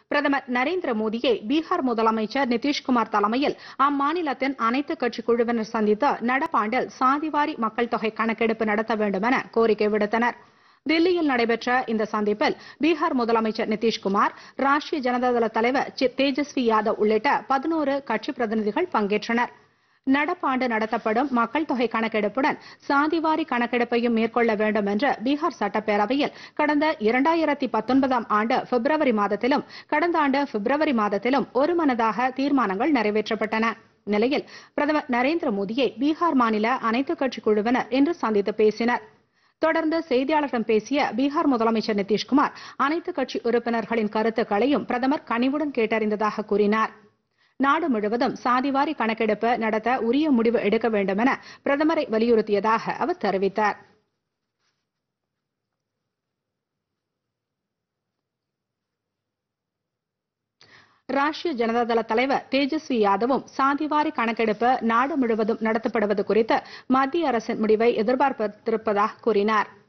பிரதமர் நரேந்திர மோடியை பீகார் முதலமைச்சர் நிதிஷ்குமார் தலைமையில் அம்மாநிலத்தின் அனைத்து கட்சி குழுவினர் சந்தித்து நடப்பாண்டில் சாதிவாரி மக்கள் தொகை கணக்கெடுப்பு நடத்த வேண்டும் என கோரிக்கை விடுத்தனர் தில்லியில் நடைபெற்ற இந்த சந்திப்பில் பீகார் முதலமைச்சர் நிதிஷ்குமார் ராஷ்டிரிய ஜனதாதள தலைவர் சி- தேஜஸ்வி யாதவ் உள்ளிட்ட பதினோரு கட்சி பிரதிநிதிகள் பங்கேற்றனர் நடப்பாண்டு நடத்தப்படும் மக்கள் தொகை கணக்கெடுப்புடன் சாதிவாரி கணக்கெடுப்பையும் மேற்கொள்ள வேண்டும் என்று பீகார் சட்டப்பேரவையில் கடந்த இரண்டாயிரத்தி பத்தொன்பதாம் ஆண்டு பிப்ரவரி மாதத்திலும் கடந்த ஆண்டு பிப்ரவரி மாதத்திலும் ஒருமனதாக தீர்மானங்கள் நிறைவேற்றப்பட்டன நிலையில் பிரதமர் நரேந்திர மோடியை பீகார் மாநில அனைத்துக் கட்சி குழுவினர் இன்று சந்தித்து பேசினர் தொடர்ந்து செய்தியாளர்களிடம் பேசிய பீகார் முதலமைச்சர் நிதிஷ்குமார் அனைத்து கட்சி உறுப்பினர்களின் கருத்துக்களையும் பிரதமர் கனிவுடன் கேட்டறிந்ததாக கூறினார் நாடு முழுவதும் சாதிவாரி கணக்கெடுப்பு நடத்த உரிய முடிவு எடுக்க வேண்டும் என பிரதமரை வலியுறுத்தியதாக அவர் தெரிவித்தார் ராஷ்டிரிய ஜனதாதள தலைவர் தேஜஸ்வி யாதவும் சாதிவாரி கணக்கெடுப்பு நாடு முழுவதும் நடத்தப்படுவது குறித்து மத்திய அரசின் முடிவை எதிர்பார்த்திருப்பதாக கூறினார்